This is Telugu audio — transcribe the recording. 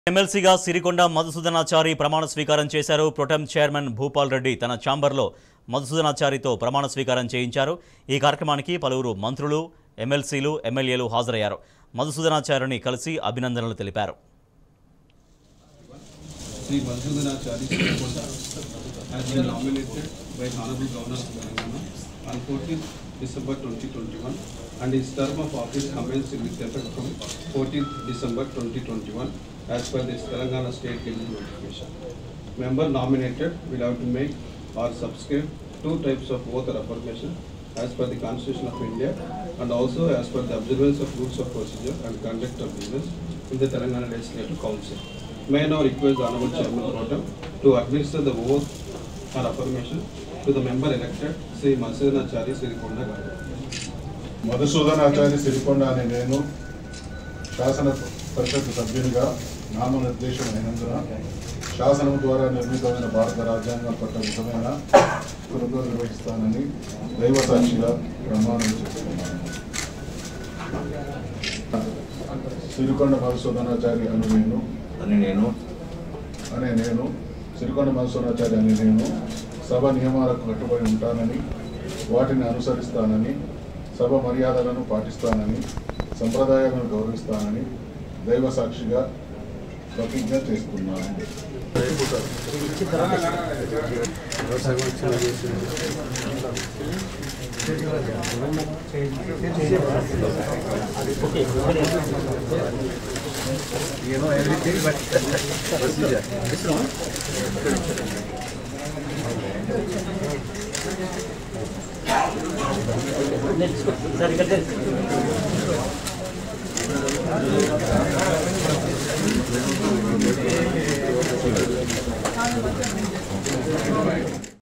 ఎమ్మెల్సీగా సిరికొండ మధుసూదనాచారి ప్రమాణ స్వీకారం చేశారు ప్రొటెం చైర్మన్ భూపాల్ రెడ్డి తన ఛాంబర్లో మధుసూదనాచారితో ప్రమాణ స్వీకారం చేయించారు ఈ కార్యక్రమానికి పలువురు మంత్రులు ఎమ్మెల్సీలు ఎమ్మెల్యేలు హాజరయ్యారు మధుసూదనాచారిని కలిసి అభినందనలు తెలిపారు Sri Madhusudanachari Srikonda has been nominated by Honorable Governor of Telangana on 14th December 2021 and his term of office commenced with effect from 14th December 2021 as per this Telangana State Gazette notification. Member nominated will have to make or subscribe two types of oath or affirmation as per the Constitution of India and also as per the observance of rules of procedure and conduct of business in the Telangana Legislative Council. May I now request the Honorable Chairman Protem to administer the oath or affirmation to the member elected, Sri Madhusudanachari Srikonda Garu. మధుసూదనాచార్య Sirikonda అనే నేను శాసన పరిషత్ సభ్యునిగా నామనిర్దేశం అయినందున శాసనం ద్వారా నిర్మితమైన భారత రాజ్యాంగం పట్ల విధమైన కృతజ్ఞతలు నిర్వహిస్తానని దైవ సాక్షిగా ప్రమాణం చేస్తున్నాను సిరికొండ మధుసూదనాచారి అను నేను అని నేను అనే నేను సిరికొండ మధుసూదనాచారి అనే నేను సభ నియమాలకు కట్టుబడి ఉంటానని వాటిని అనుసరిస్తానని సభ మర్యాదలను పాటిస్తానని సంప్రదాయాలను గౌరవిస్తానని దైవ సాక్షిగా ప్రతిజ్ఞ చేస్తున్నాను